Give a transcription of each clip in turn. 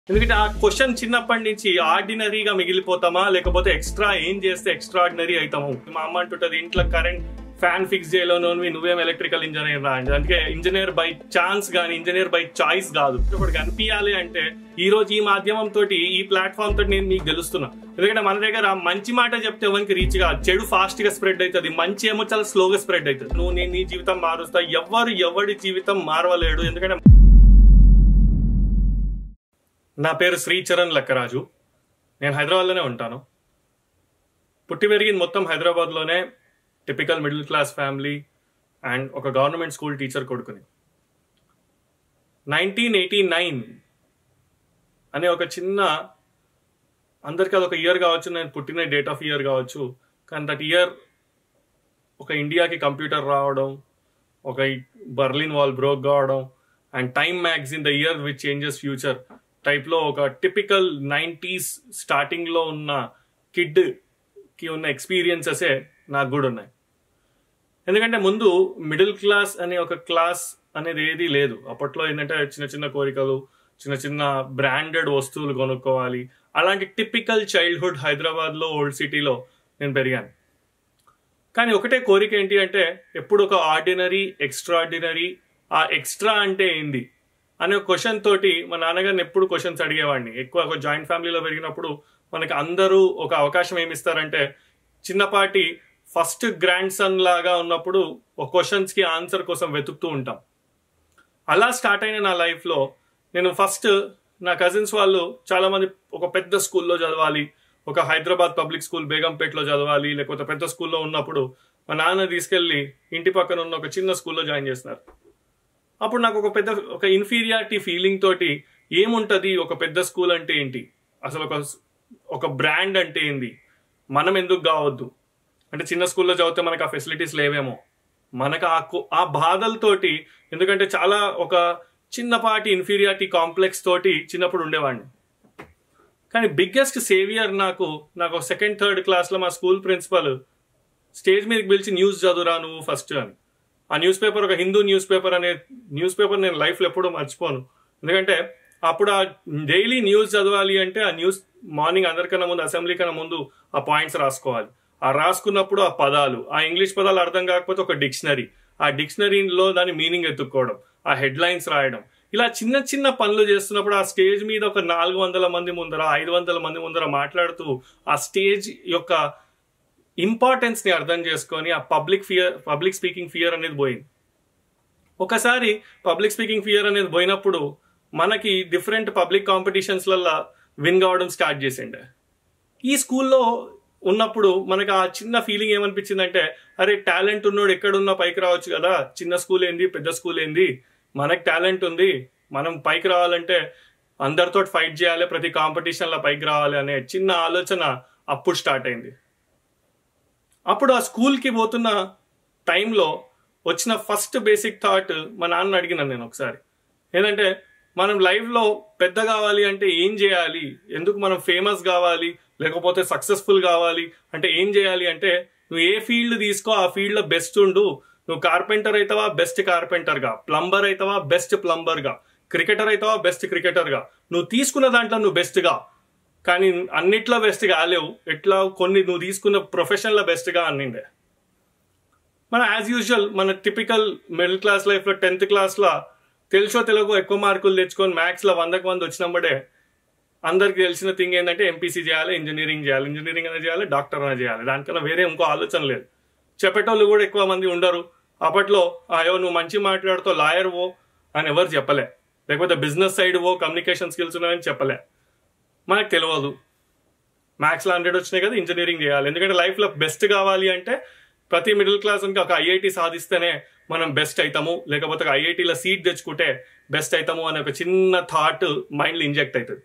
ఎందుకంటే ఆ క్వశ్చన్ చిన్నప్పటి నుంచి ఆర్డినరీగా మిగిలిపోతామా లేకపోతే ఎక్స్ట్రా ఏం చేస్తే ఎక్స్ట్రా ఆర్డినరీ అవుతాము మా అమ్మ అంటుంటది ఇంట్లో కరెంట్ ఫ్యాన్ ఫిక్స్ చేయలోనోవి నువ్వేం ఎలక్ట్రికల్ ఇంజనీర్ రా అంటే అందుకే ఇంజనీర్ బై ఛాన్స్ కానీ ఇంజనీర్ బై చాయిస్ కాదు ఇప్పుడు కనిపించాలి అంటే ఈ రోజు ఈ మాధ్యమం తోటి ఈ ప్లాట్ఫామ్ తోటి నేను మీకు గెలుస్తున్నా ఎందుకంటే మన దగ్గర మంచి మాట చెప్తే ఎవరికి రీచ్ కాదు చెడు ఫాస్ట్ గా స్ప్రెడ్ అవుతుంది మంచి ఏమో చాలా స్లోగా స్ప్రెడ్ అవుతుంది నువ్వు నేను నీ జీవితం మారుస్తా ఎవరు ఎవరి జీవితం మారవలేడు ఎందుకంటే నా పేరు శ్రీచరణ్ లక్కరాజు నేను హైదరాబాద్లోనే ఉంటాను పుట్టి పెరిగింది మొత్తం హైదరాబాద్లోనే typical middle class family and ఒక గవర్నమెంట్ స్కూల్ టీచర్ కొడుకుని నైన్టీన్ ఎయిటీ నైన్ అనే ఒక చిన్న అందరికీ అదొక ఇయర్ కావచ్చు నేను పుట్టిన డేట్ ఆఫ్ ఇయర్ కావచ్చు కానీ దట్ ఇయర్ ఒక ఇండియాకి కంప్యూటర్ రావడం ఒక బర్లిన్ వాల్ బ్రోక్ కావడం and Time magazine the year which changes future టైప్లో ఒక టిపికల్ నైంటీస్ స్టార్టింగ్లో ఉన్న కిడ్కి ఉన్న ఎక్స్పీరియన్సెసే నాకు కూడా ఉన్నాయి ఎందుకంటే ముందు మిడిల్ క్లాస్ అనే ఒక క్లాస్ అనేది ఏది లేదు అప్పట్లో ఏంటంటే చిన్న చిన్న కోరికలు చిన్న చిన్న బ్రాండెడ్ వస్తువులు కొనుక్కోవాలి అలాంటి టిపికల్ చైల్డ్హుడ్ హైదరాబాద్లో ఓల్డ్ సిటీలో నేను పెరిగాను కానీ ఒకటే కోరిక ఏంటి అంటే ఎప్పుడు ఒక ఆర్డినరీ ఎక్స్ట్రాడినరీ ఆ ఎక్స్ట్రా అంటే ఏంది అనే క్వశ్చన్ తోటి మా నాన్నగారిని ఎప్పుడు క్వశ్చన్స్ అడిగేవాడిని ఎక్కువ ఒక జాయింట్ ఫ్యామిలీలో పెరిగినప్పుడు మనకి అందరూ ఒక అవకాశం ఏమి ఇస్తారంటే చిన్నపాటి ఫస్ట్ గ్రాండ్ సన్ లాగా ఉన్నప్పుడు ఒక క్వశ్చన్స్ కి ఆన్సర్ కోసం వెతుకుతూ ఉంటాం అలా స్టార్ట్ అయిన నా లైఫ్లో నేను ఫస్ట్ నా కజిన్స్ వాళ్ళు చాలా మంది ఒక పెద్ద స్కూల్లో చదవాలి ఒక హైదరాబాద్ పబ్లిక్ స్కూల్ బేగంపేటలో చదవాలి లేకపోతే పెద్ద స్కూల్లో ఉన్నప్పుడు మా నాన్న తీసుకెళ్లి ఇంటి పక్కన ఉన్న ఒక చిన్న స్కూల్లో జాయిన్ చేస్తున్నారు అప్పుడు నాకు ఒక పెద్ద ఒక ఇన్ఫీరియారిటీ ఫీలింగ్ తోటి ఏముంటది ఒక పెద్ద స్కూల్ అంటే ఏంటి అసలు ఒక ఒక బ్రాండ్ అంటే ఏంది మనం ఎందుకు కావద్దు అంటే చిన్న స్కూల్లో చదివితే మనకు ఆ ఫెసిలిటీస్ లేవేమో మనకు ఆ కు- ఆ బాధలతోటి ఎందుకంటే చాలా ఒక చిన్నపాటి ఇన్ఫీరియారిటీ కాంప్లెక్స్ తోటి చిన్నప్పుడు ఉండేవాడిని కానీ బిగ్గెస్ట్ సేవియర్ నాకు నాకు సెకండ్ థర్డ్ క్లాస్లో మా స్కూల్ ప్రిన్సిపల్ స్టేజ్ మీదకి పిలిచి న్యూస్ చదువురా నువ్వు ఫస్ట్ అని ఆ న్యూస్ పేపర్ ఒక హిందూ న్యూస్ పేపర్ అనే న్యూస్ పేపర్ నేను లైఫ్లో ఎప్పుడూ మర్చిపోను ఎందుకంటే అప్పుడు ఆ డైలీ న్యూస్ చదవాలి అంటే ఆ న్యూస్ మార్నింగ్ అందరికన్నా ముందు అసెంబ్లీ కన్నా ముందు ఆ పాయింట్స్ రాసుకోవాలి ఆ రాసుకున్నప్పుడు ఆ పదాలు ఆ ఇంగ్లీష్ పదాలు అర్థం కాకపోతే ఒక డిక్షనరీ ఆ డిక్షనరీలో దాని మీనింగ్ ఎత్తుక్కోవడం ఆ హెడ్ లైన్స్ రాయడం ఇలా చిన్న చిన్న పనులు చేస్తున్నప్పుడు ఆ స్టేజ్ మీద ఒక నాలుగు వందల మంది ముందర ఐదు వందల మంది ముందర మాట్లాడుతూ ఆ స్టేజ్ యొక్క ఇంపార్టెన్స్ ని అర్థం చేసుకొని ఆ public fear public speaking fear అనేది పోయింది ఒకసారి పబ్లిక్ స్పీకింగ్ ఫియర్ అనేది పోయినప్పుడు మనకి డిఫరెంట్ పబ్లిక్ కాంపిటీషన్స్లలో విన్ కావడం స్టార్ట్ చేసిండే ఈ స్కూల్లో ఉన్నప్పుడు మనకు ఆ చిన్న ఫీలింగ్ ఏమనిపించిందంటే అరే టాలెంట్ ఉన్నోడు ఎక్కడున్నా పైకి రావచ్చు కదా చిన్న స్కూల్ ఏంది పెద్ద స్కూల్ ఏంది మనకు టాలెంట్ ఉంది మనం పైకి రావాలంటే అందరితో ఫైట్ చేయాలి ప్రతి కాంపిటీషన్లో పైకి రావాలి అనే చిన్న ఆలోచన అప్పుడు స్టార్ట్ అయింది అప్పుడు ఆ స్కూల్కి పోతున్న టైంలో వచ్చిన ఫస్ట్ బేసిక్ థాట్ మా నాన్న అడిగినాను నేను ఒకసారి ఏంటంటే మనం లైఫ్లో పెద్ద కావాలి అంటే ఏం చేయాలి ఎందుకు మనం ఫేమస్ కావాలి లేకపోతే సక్సెస్ఫుల్ కావాలి అంటే ఏం చేయాలి అంటే నువ్వు ఏ ఫీల్డ్ తీసుకో ఆ ఫీల్డ్లో బెస్ట్ ఉండు నువ్వు కార్పెంటర్ అవుతావా బెస్ట్ కార్పెంటర్గా ప్లంబర్ అవుతావా బెస్ట్ ప్లంబర్గా క్రికెటర్ అవుతావా బెస్ట్ క్రికెటర్గా నువ్వు తీసుకున్న దాంట్లో నువ్వు బెస్ట్గా కానీ అన్నిట్లో బెస్ట్ కాలేవు ఎట్లా కొన్ని నువ్వు తీసుకున్న ప్రొఫెషన్లో బెస్ట్గా అన్నిండే మన యాజ్ యూజువల్ మన టిపికల్ మిడిల్ క్లాస్ లైఫ్లో టెన్త్ క్లాస్లో తెలుసో తెలుగు ఎక్కువ మార్కులు తెచ్చుకొని మ్యాథ్స్లో వందకు వంద వచ్చినప్పుడే అందరికి తెలిసిన థింగ్ ఏంటంటే ఎంపీసీ చేయాలి ఇంజనీరింగ్ చేయాలి ఇంజనీరింగ్ అనేది చేయాలి డాక్టర్ అనేది చేయాలి దానికన్నా వేరే ఇంకో ఆలోచన లేదు చెప్పేటోళ్ళు కూడా ఎక్కువ మంది ఉండరు అప్పట్లో అయ్యో నువ్వు మంచి మాట్లాడుతూ లాయర్ ఓ అని ఎవరు చెప్పలే లేకపోతే బిజినెస్ సైడ్ ఓ కమ్యూనికేషన్ స్కిల్స్ ఉన్నాయని చెప్పలే మనకు తెలియదు మ్యాథ్స్లో హండ్రెడ్ వచ్చినాయి కదా ఇంజనీరింగ్ చేయాలి ఎందుకంటే లైఫ్లో బెస్ట్ కావాలి అంటే ప్రతి మిడిల్ క్లాస్ ఇంకా ఒక ఐఐటి సాధిస్తేనే మనం బెస్ట్ అవుతాము లేకపోతే ఒక ఐఐటీలో సీట్ తెచ్చుకుంటే బెస్ట్ అవుతాము అనే ఒక చిన్న థాట్ మైండ్లో ఇంజెక్ట్ అవుతుంది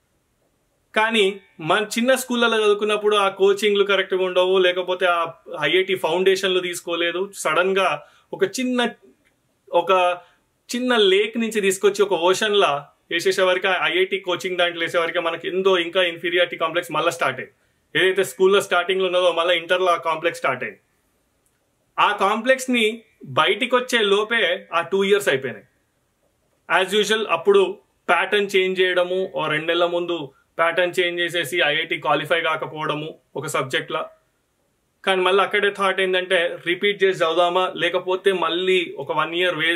కానీ మన చిన్న స్కూళ్ళలో చదువుకున్నప్పుడు ఆ కోచింగ్లు కరెక్ట్గా ఉండవు లేకపోతే ఆ ఐఐటి ఫౌండేషన్లు తీసుకోలేదు సడన్ గా ఒక చిన్న ఒక చిన్న లేక్ నుంచి తీసుకొచ్చి ఒక ఓషన్లా వేసేసే వరకు ఐఐటి కోచింగ్ దాంట్లో వేసే వరకు మనకి ఎంతో ఇంకా ఇన్ఫీరియారిటీ కాంప్లెక్స్ మళ్ళీ స్టార్ట్ అయ్యింది ఏదైతే స్కూల్లో స్టార్టింగ్లో ఉన్నదో మళ్ళీ ఇంటర్లో ఆ కాంప్లెక్స్ స్టార్ట్ అయింది ఆ కాంప్లెక్స్ ని బయటికి వచ్చే లోపే ఆ టూ ఇయర్స్ అయిపోయినాయి యాజ్ యూజువల్ అప్పుడు ప్యాటర్న్ చేంజ్ చేయడము ఓ రెండు నెలల ముందు ప్యాటర్న్ చేంజ్ చేసేసి ఐఐటి క్వాలిఫై కాకపోవడము ఒక సబ్జెక్ట్లా కానీ మళ్ళీ అక్కడే థాట్ ఏంటంటే రిపీట్ చేసి చదువుదామా లేకపోతే మళ్ళీ ఒక వన్ ఇయర్ వే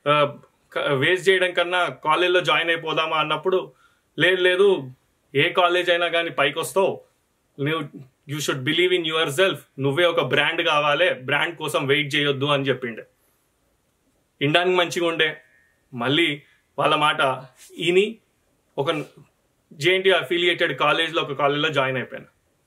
వేస్ట్ చేయడం కన్నా కాలేజ్లో జాయిన్ అయిపోదామా అన్నప్పుడు లేదు లేదు ఏ కాలేజ్ అయినా కానీ పైకి వస్తావు నువ్వు you should believe in yourself నువ్వే ఒక బ్రాండ్ కావాలి బ్రాండ్ కోసం వెయిట్ చేయొద్దు అని చెప్పిండే ఇండానికి మంచిగా ఉండే మళ్ళీ వాళ్ళ మాట ఈని ఒక జేఎన్టీ అఫిలియేటెడ్ కాలేజ్లో ఒక కాలేజ్లో జాయిన్ అయిపోయాను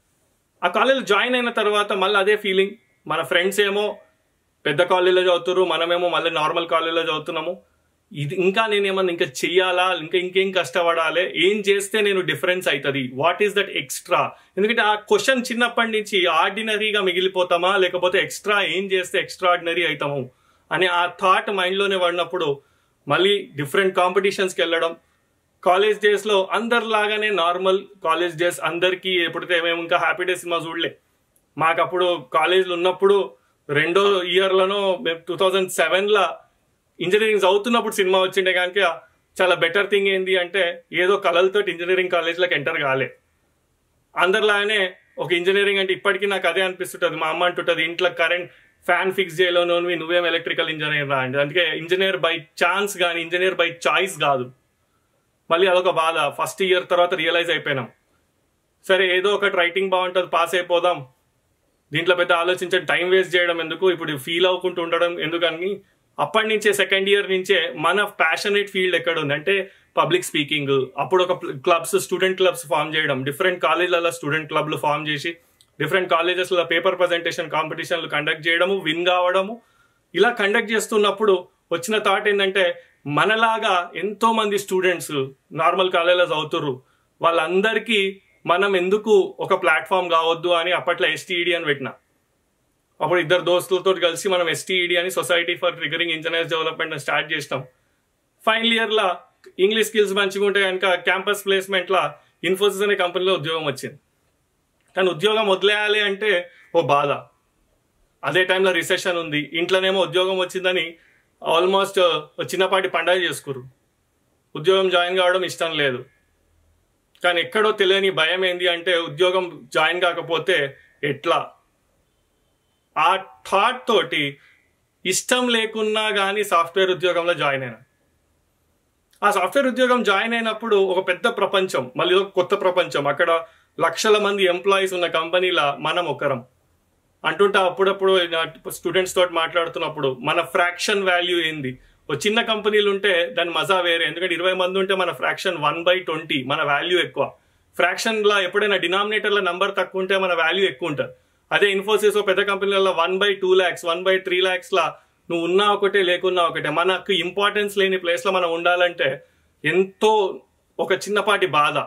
ఆ కాలేజ్లో జాయిన్ అయిన తర్వాత మళ్ళీ అదే ఫీలింగ్ మన ఫ్రెండ్స్ ఏమో పెద్ద కాలేజ్లో చదువుతారు మనమేమో మళ్ళీ నార్మల్ కాలేజ్లో చదువుతున్నాము ఇది ఇంకా నేను ఏమన్నా ఇంకా చెయ్యాలా ఇంకా ఇంకేం కష్టపడాలి ఏం చేస్తే నేను డిఫరెన్స్ అవుతుంది వాట్ ఈస్ దట్ ఎక్స్ట్రా ఎందుకంటే ఆ క్వశ్చన్ చిన్నప్పటి నుంచి ఆర్డినరీగా మిగిలిపోతామా లేకపోతే ఎక్స్ట్రా ఏం చేస్తే ఎక్స్ట్రా ఆర్డినరీ అవుతాము అని ఆ థాట్ మైండ్లోనే పడినప్పుడు మళ్ళీ డిఫరెంట్ కాంపిటీషన్స్కి వెళ్ళడం కాలేజ్ డేస్లో అందరిలాగానే నార్మల్ కాలేజ్ డేస్ అందరికీ ఎప్పుడైతే మేము ఇంకా హ్యాపీ డేస్ సినిమా చూడలే మాకు అప్పుడు కాలేజ్లో ఉన్నప్పుడు రెండో ఇయర్లోనో మేము టూ థౌజండ్ సెవెన్లో ఇంజనీరింగ్ చదువుతున్నప్పుడు సినిమా వచ్చిండే కనుక చాలా బెటర్ థింగ్ ఏంటి అంటే ఏదో కళలతో ఇంజనీరింగ్ కాలేజ్లోకి ఎంటర్ కాలే అందరిలాగానే ఒక ఇంజనీరింగ్ అంటే ఇప్పటికీ నాకు అదే అనిపిస్తుంటుంది మా అమ్మ అంటుంటుంది ఇంట్లో కరెంట్ ఫ్యాన్ ఫిక్స్ చేయలోనోవి నువ్వేం ఎలక్ట్రికల్ ఇంజనీర్ రా అంటే అందుకే ఇంజనీర్ బై ఛాన్స్ కానీ ఇంజనీర్ బై చాయిస్ కాదు మళ్ళీ అదొక బాధ ఫస్ట్ ఇయర్ తర్వాత రియలైజ్ అయిపోయినాం సరే ఏదో ఒకటి రైటింగ్ బాగుంటుంది పాస్ అయిపోదాం దీంట్లో పెద్ద ఆలోచించే టైం వేస్ట్ చేయడం ఎందుకు ఇప్పుడు ఫీల్ అవ్వకుంటూ ఉండడం ఎందుకని అప్పటి నుంచే సెకండ్ ఇయర్ నుంచే మన ప్యాషనేట్ ఫీల్డ్ ఎక్కడ ఉంది అంటే పబ్లిక్ స్పీకింగ్ అప్పుడు ఒక క్లబ్స్ స్టూడెంట్ క్లబ్స్ ఫామ్ చేయడం డిఫరెంట్ కాలేజ్లలో స్టూడెంట్ క్లబ్లు ఫామ్ చేసి డిఫరెంట్ కాలేజెస్లో పేపర్ ప్రజెంటేషన్ కాంపిటీషన్లు కండక్ట్ చేయడము విన్ కావడము ఇలా కండక్ట్ చేస్తున్నప్పుడు వచ్చిన థాట్ ఏంటంటే మనలాగా ఎంతో మంది స్టూడెంట్స్ నార్మల్ కాలేజెస్ అవుతుర్రు వాళ్ళందరికీ మనం ఎందుకు ఒక ప్లాట్ఫామ్ కావద్దు అని అప్పట్లో ఎస్టీఈడి అని పెట్టిన అప్పుడు ఇద్దరు దోస్తులతో కలిసి మనం ఎస్టీఈడి అని society for triggering engineers development start చేసినాం ఫైనల్ ఇయర్లో ఇంగ్లీష్ స్కిల్స్ మంచిగా ఉంటే కనుక క్యాంపస్ ప్లేస్మెంట్లో ఇన్ఫోసిస్ అనే కంపెనీలో ఉద్యోగం వచ్చింది కానీ ఉద్యోగం వదిలేయాలి అంటే ఓ బాధ అదే టైంలో రిసెషన్ ఉంది ఇంట్లోనేమో ఉద్యోగం వచ్చిందని ఆల్మోస్ట్ చిన్నపాటి పండగ చేసుకురు ఉద్యోగం జాయిన్ కావడం ఇష్టం లేదు కానీ ఎక్కడో తెలియని భయం ఏంది అంటే ఉద్యోగం జాయిన్ కాకపోతే ఎట్లా ఆ థాట్ తోటి ఇష్టం లేకున్నా కానీ సాఫ్ట్వేర్ ఉద్యోగంలో జాయిన్ అయినా ఆ సాఫ్ట్వేర్ ఉద్యోగం జాయిన్ అయినప్పుడు ఒక పెద్ద ప్రపంచం మళ్ళీ ఒక కొత్త ప్రపంచం అక్కడ లక్షల మంది ఎంప్లాయీస్ ఉన్న కంపెనీలా మనం ఒకరం అంటుంటా అప్పుడప్పుడు స్టూడెంట్స్ తోటి మాట్లాడుతున్నప్పుడు మన ఫ్రాక్షన్ వాల్యూ ఏంది ఓ చిన్న కంపెనీలు ఉంటే దాని మజా వేరే ఎందుకంటే ఇరవై మంది ఉంటే మన ఫ్రాక్షన్ వన్ బై ట్వంటీ మన వాల్యూ ఎక్కువ ఫ్రాక్షన్ లా ఎప్పుడైనా డినామినేటర్ల నంబర్ తక్కువ ఉంటే మన వాల్యూ ఎక్కువ ఉంటుంది అదే ఇన్ఫోసిస్ పెద్ద కంపెనీలలో one by two lakhs one by three lakhs లా నువ్వు ఉన్నా ఒకటే లేకున్నా ఒకటే మనకు ఇంపార్టెన్స్ లేని ప్లేస్ లో మనం ఉండాలంటే ఎంతో ఒక చిన్నపాటి బాధ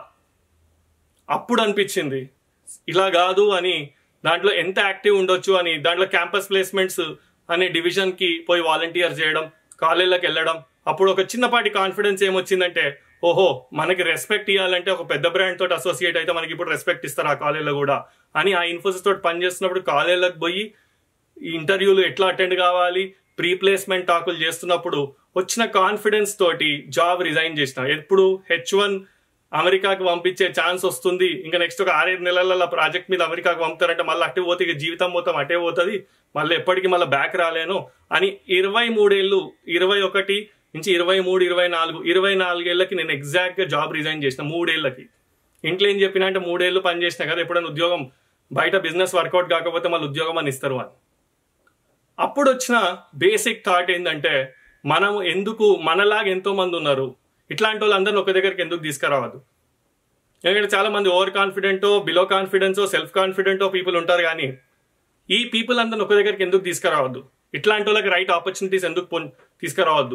అప్పుడు అనిపించింది ఇలా కాదు అని దాంట్లో ఎంత యాక్టివ్ ఉండొచ్చు అని దాంట్లో క్యాంపస్ ప్లేస్మెంట్స్ అనే డివిజన్ కి పోయి వాలంటీర్ చేయడం కాలేజీలకు వెళ్ళడం అప్పుడు ఒక చిన్నపాటి కాన్ఫిడెన్స్ ఏమొచ్చిందంటే ఓహో మనకి రెస్పెక్ట్ ఇవ్వాలంటే ఒక పెద్ద బ్రాండ్ తోటి అసోసియేట్ అయితే మనకి ఇప్పుడు రెస్పెక్ట్ ఇస్తారు ఆ కాలేజీలో కూడా అని ఆ ఇన్ఫోసిస్ తోటి పనిచేస్తున్నప్పుడు కాలేజీలకు పోయి ఈ ఇంటర్వ్యూలు ఎట్లా అటెండ్ కావాలి ప్రీ ప్లేస్మెంట్ టాకులు చేస్తున్నప్పుడు వచ్చిన కాన్ఫిడెన్స్ తోటి జాబ్ రిజైన్ చేసిన ఎప్పుడు హెచ్ వన్ అమెరికాకి పంపించే ఛాన్స్ వస్తుంది ఇంకా నెక్స్ట్ ఒక ఆరేడు నెలల ప్రాజెక్ట్ మీద అమెరికాకి పంపుతారంటే మళ్ళీ అట్టే పోతే ఇక జీవితం మొత్తం అటే పోతుంది మళ్ళీ ఎప్పటికీ మళ్ళీ బ్యాక్ రాలేను అని ఇరవై మూడేళ్ళు ఇరవై ఒకటి నుంచి ఇరవై మూడు ఇరవై నాలుగు ఇరవై నాలుగేళ్లకి నేను ఎగ్జాక్ట్గా జాబ్ రిజైన్ చేసిన మూడేళ్లకి ఇంట్లో ఏం చెప్పినా అంటే మూడేళ్ళు పని చేసిన కదా ఎప్పుడైనా ఉద్యోగం బయట బిజినెస్ వర్కౌట్ కాకపోతే మళ్ళీ ఉద్యోగం అని ఇస్తారు అని అప్పుడు వచ్చిన బేసిక్ థాట్ ఏంటంటే మనం ఎందుకు మనలాగా ఎంతో మంది ఉన్నారు ఇట్లాంటి వాళ్ళందరినీ ఒక దగ్గరికి ఎందుకు తీసుకురావద్దు ఎందుకంటే చాలా మంది ఓవర్ కాన్ఫిడెంటో బిలో కాన్ఫిడెన్సో సెల్ఫ్ కాన్ఫిడెంటో పీపుల్ ఉంటారు కానీ ఈ పీపుల్ అందరిని ఒక దగ్గరికి ఎందుకు తీసుకురావద్దు ఇట్లాంటి వాళ్ళకి రైట్ ఆపర్చునిటీస్ ఎందుకు పొన్- తీసుకురావద్దు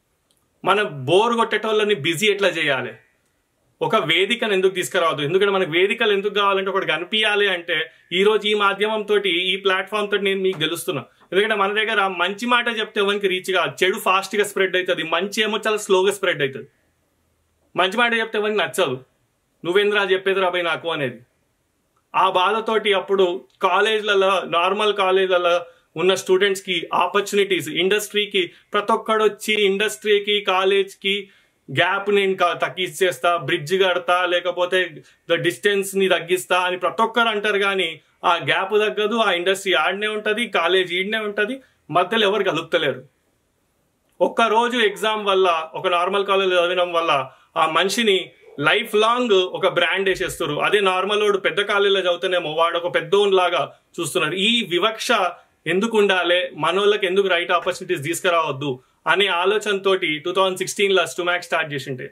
మన బోర్ కొట్టేటోళ్ళని బిజీ ఎట్లా చేయాలి ఒక వేదికను ఎందుకు తీసుకురావద్దు ఎందుకంటే మనకు వేదికలు ఎందుకు కావాలంటే ఒకటి కనిపించాలి అంటే ఈ రోజు ఈ మాధ్యమం తోటి ఈ ప్లాట్ఫామ్ తోటి నేను మీకు గెలుస్తున్నా ఎందుకంటే మన దగ్గర మంచి మాట చెప్తే ఎవరికి రీచ్ కాదు చెడు ఫాస్ట్ గా స్ప్రెడ్ అవుతుంది మంచి ఏమో చాలా స్లోగా స్ప్రెడ్ అవుతుంది మంచి మాట చెప్తే ఎవరికి నచ్చదు నువ్వేంద్రా చెప్పేది రాబాయి నాకు అనేది ఆ బాధతోటి అప్పుడు కాలేజ్లలో నార్మల్ కాలేజ్లలో ఉన్న స్టూడెంట్స్కి ఆపర్చునిటీస్ ఇండస్ట్రీకి ప్రతి ఒక్కడు వచ్చి ఇండస్ట్రీకి కాలేజ్కి గ్యాప్ నేను క- తగ్గించేస్తా బ్రిడ్జ్ కడతా లేకపోతే డిస్టెన్స్ ని తగ్గిస్తా అని ప్రతి ఒక్కరు అంటారు కానీ ఆ గ్యాప్ తగ్గదు ఆ ఇండస్ట్రీ ఆడనే ఉంటది కాలేజ్ ఈడనే ఉంటది మధ్యలో ఎవరు కలుపుతలేరు ఒక్క రోజు ఎగ్జామ్ వల్ల ఒక నార్మల్ కాలేజ్ చదివినం వల్ల ఆ మనిషిని లైఫ్ లాంగ్ ఒక బ్రాండ్ వేసేస్తారు అదే నార్మల్ వాడు పెద్ద కాలేజీలో చదువుతానేమో వాడు ఒక పెద్దోన్ లాగా చూస్తున్నారు ఈ వివక్ష ఎందుకు ఉండాలి మనోళ్ళకి ఎందుకు రైట్ ఆపర్చునిటీస్ తీసుకురావద్దు అనే ఆలోచనతోటి టూ థౌజండ్ సిక్స్టీన్ లో స్టుమాక్ స్టార్ట్ చేసింటే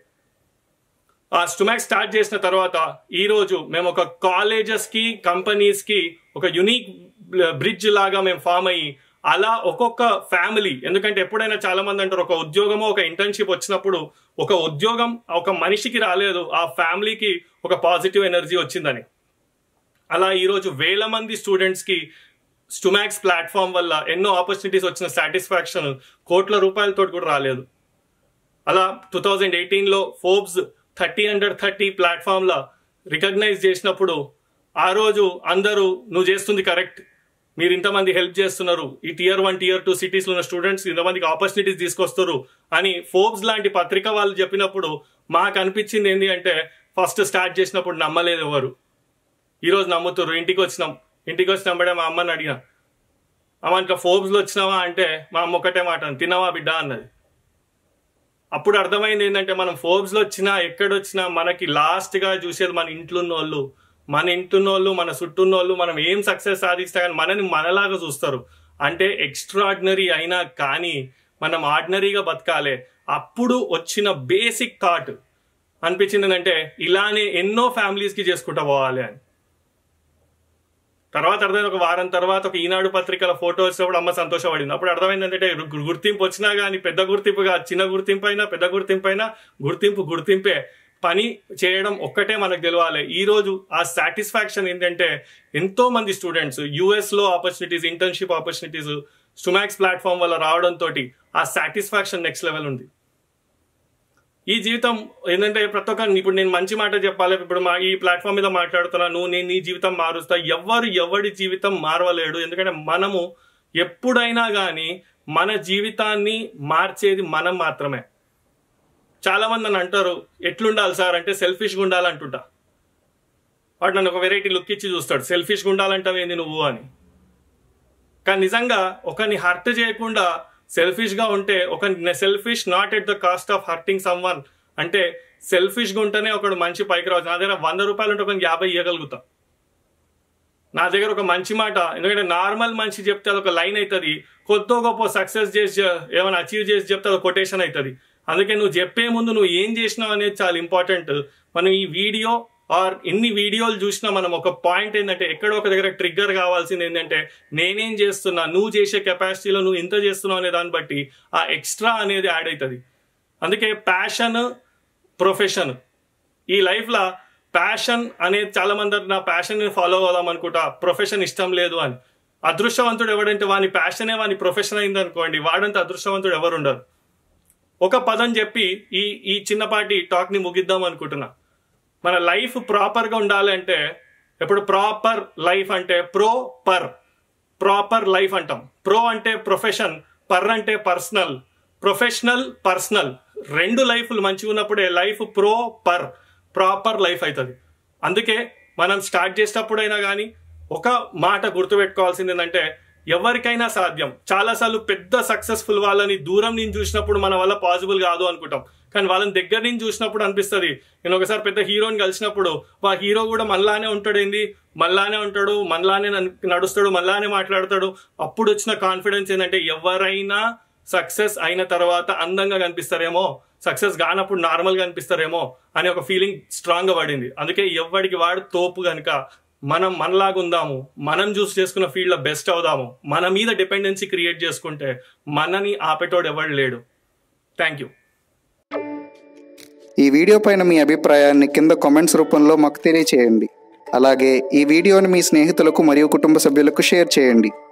ఆ స్టుమాక్ స్టార్ట్ చేసిన తర్వాత ఈ రోజు మేము ఒక కాలేజెస్ కి కంపెనీస్ కి ఒక యునిక్ బ్రిడ్జ్ లాగా మేము ఫామ్ అయ్యి అలా ఒక్కొక్క ఫ్యామిలీ ఎందుకంటే ఎప్పుడైనా చాలా మంది అంటారు ఒక ఉద్యోగమో ఒక ఇంటర్న్షిప్ వచ్చినప్పుడు ఒక ఉద్యోగం ఒక మనిషికి రాలేదు ఆ ఫ్యామిలీకి ఒక పాజిటివ్ ఎనర్జీ వచ్చిందని అలా ఈరోజు వేల మంది స్టూడెంట్స్ కి స్టుమాక్స్ ప్లాట్ఫామ్ వల్ల ఎన్నో ఆపర్చునిటీస్ వచ్చిన సాటిస్ఫాక్షన్ కోట్ల రూపాయలతో కూడా రాలేదు అలా టూ థౌజండ్ ఎయిటీన్లో ఫోర్బ్స్ థర్టీ హండ్రెడ్ థర్టీ ప్లాట్ఫామ్ల రికగ్నైజ్ చేసినప్పుడు ఆ రోజు అందరూ నువ్వు చేస్తుంది కరెక్ట్ మీరు ఇంతమంది హెల్ప్ చేస్తున్నారు ఈ టియర్ వన్ టియర్ టూ సిటీస్లో ఉన్న స్టూడెంట్స్ ఇంతమందికి ఆపర్చునిటీస్ తీసుకొస్తారు అని ఫోర్బ్స్ లాంటి పత్రిక వాళ్ళు చెప్పినప్పుడు మాకు అనిపించింది ఏంటి అంటే ఫస్ట్ స్టార్ట్ చేసినప్పుడు నమ్మలేదు ఎవరు ఈరోజు నమ్ముతారు ఇంటికి వచ్చినాం ఇంటికి వచ్చినప్పుడే మా అమ్మని అడిగా అమ్మ ఇంకా ఫోర్బ్స్లో వచ్చినావా అంటే మా అమ్మ ఒకటే మాట అంది, తిన్నావా బిడ్డ అన్నది అప్పుడు అర్థమైంది ఏంటంటే మనం ఫోర్బ్స్ లో వచ్చినా ఎక్కడొచ్చినా మనకి లాస్ట్ గా చూసేది మన ఇంట్లో ఉన్న వాళ్ళు మన ఇంటున్న వాళ్ళు మన చుట్టూ ఉన్న వాళ్ళు మనం ఏం సక్సెస్ సాధిస్తా కానీ మనని మనలాగా చూస్తారు అంటే ఎక్స్ట్రాడినరీ అయినా కానీ మనం ఆర్డినరీగా బతకాలి అప్పుడు వచ్చిన బేసిక్ థాట్ అనిపించింది ఏంటంటే ఇలానే ఎన్నో ఫ్యామిలీస్ కి చేసుకుంటూ పోవాలి అని తర్వాత అర్థమైంది ఒక వారం తర్వాత ఒక ఈనాడు పత్రికల ఫోటో వచ్చినప్పుడు అమ్మ సంతోషపడింది అప్పుడు అర్థమైంది ఏంటంటే గు- గుర్తింపు వచ్చినా కానీ పెద్ద గుర్తింపు కాదు చిన్న గుర్తింపు అయినా పెద్ద గుర్తింపు అయినా గుర్తింపు గుర్తింపే పని చేయడం ఒక్కటే మనకు తెలవాలి ఈ రోజు ఆ సాటిస్ఫాక్షన్ ఏంటంటే ఎంతో మంది స్టూడెంట్స్ యుఎస్ లో opportunities internship opportunities Stumagz platform వల్ల రావడంతో ఆ సాటిస్ఫాక్షన్ నెక్స్ట్ లెవెల్ ఉంది ఈ జీవితం ఏంటంటే ప్రతి ఒక్క ఇప్పుడు నేను మంచి మాట చెప్పాలి ఇప్పుడు మా ఈ ప్లాట్ఫామ్ మీద మాట్లాడుతున్నా నువ్వు నేను నీ జీవితం మారుస్తా ఎవరు ఎవడి జీవితం మారవలేడు ఎందుకంటే మనము ఎప్పుడైనా కానీ మన జీవితాన్ని మార్చేది మనం మాత్రమే చాలా మంది నన్ను అంటారు ఎట్లుండాలి సార్ అంటే సెల్ఫిష్గా ఉండాలంటుంటా వాడు నన్ను ఒక వెరైటీ లుక్ ఇచ్చి చూస్తాడు సెల్ఫిష్గా ఉండాలంటావు ఏంది నువ్వు అని కానీ నిజంగా ఒకరిని హర్ట్ చేయకుండా సెల్ఫిష్ గా ఉంటే ఒక selfish not at the cost of hurting someone అంటే సెల్ఫిష్ గా ఉంటేనే ఒకడు మంచి పైకి రావచ్చు నా దగ్గర వంద రూపాయలు ఉంటే ఒక యాభై ఇవ్వగలుగుతా నా దగ్గర ఒక మంచి మాట ఎందుకంటే నార్మల్ మనిషి చెప్తే అదొక లైన్ అవుతుంది కొద్దో గొప్ప సక్సెస్ చేసి ఏమైనా అచీవ్ చేసి చెప్తే అది కొటేషన్ అవుతుంది అందుకే నువ్వు చెప్పే ముందు నువ్వు ఏం చేసినావు అనేది చాలా ఇంపార్టెంట్ మనం ఈ వీడియో ఆర్ ఎన్ని వీడియోలు చూసినా మనం ఒక పాయింట్ ఏంటంటే ఎక్కడో ఒక దగ్గర ట్రిగ్గర్ కావాల్సింది ఏంటంటే నేనేం చేస్తున్నా నువ్వు చేసే కెపాసిటీలో నువ్వు ఎంత చేస్తున్నావు అనే దాన్ని బట్టి ఆ ఎక్స్ట్రా అనేది యాడ్ అవుతుంది అందుకే ప్యాషన్ ప్రొఫెషన్ ఈ లైఫ్లో ప్యాషన్ అనేది చాలా మంది అంటారు, నా ప్యాషన్ ఫాలో అవుదాం అనుకుంటా ప్రొఫెషన్ ఇష్టం లేదు అని అదృష్టవంతుడు ఎవడంటే వాని ప్యాషనే వాని ప్రొఫెషన్ అయింది అనుకోండి వాడంత అదృష్టవంతుడు ఎవరు ఉండరు ఒక పదం చెప్పి ఈ ఈ చిన్నపాటి టాక్ ని ముగిద్దాం అనుకుంటున్నా మన లైఫ్ ప్రాపర్ గా ఉండాలి అంటే ఇప్పుడు ప్రాపర్ లైఫ్ అంటే ప్రో పర్ ప్రాపర్ లైఫ్ అంటాం ప్రో అంటే ప్రొఫెషన్ పర్ అంటే పర్సనల్ ప్రొఫెషనల్ పర్సనల్ రెండు లైఫ్లు మంచిగా ఉన్నప్పుడే life pro per proper life అవుతుంది అందుకే మనం స్టార్ట్ చేసేటప్పుడైనా కానీ ఒక మాట గుర్తుపెట్టుకోవాల్సింది ఏంటంటే ఎవరికైనా సాధ్యం చాలాసార్లు పెద్ద సక్సెస్ఫుల్ వాళ్ళని దూరం నుంచి చూసినప్పుడు మన వల్ల పాసిబుల్ కాదు అనుకుంటాం కానీ వాళ్ళని దగ్గర నుంచి చూసినప్పుడు అనిపిస్తుంది నేను ఒకసారి పెద్ద హీరోని కలిసినప్పుడు వా హీరో కూడా మళ్ళానే ఉంటాడు ఏంది మళ్ళానే ఉంటాడు మళ్ళానే నన్- నడుస్తాడు మళ్ళానే మాట్లాడతాడు అప్పుడు వచ్చిన కాన్ఫిడెన్స్ ఏంటంటే ఎవరైనా సక్సెస్ అయిన తర్వాత అందంగా కనిపిస్తారేమో సక్సెస్ కానప్పుడు నార్మల్ గా కనిపిస్తారేమో అనే ఒక ఫీలింగ్ స్ట్రాంగ్ గా పడింది అందుకే ఎవరికి వాడు తోపు గనుక మనం మనలాగా ఉందాము మనం చూస్ చేసుకున్న ఫీల్డ్ లో బెస్ట్ అవుదాము మన మీద డిపెండెన్సీ క్రియేట్ చేసుకుంటే మనని ఆపేటోడు ఎవడు లేడు థ్యాంక్ యూ ఈ వీడియో పైన మీ అభిప్రాయాన్ని కింద కామెంట్స్ రూపంలో మాకు తెలియచేయండి అలాగే ఈ వీడియోని మీ స్నేహితులకు మరియు కుటుంబ సభ్యులకు షేర్ చేయండి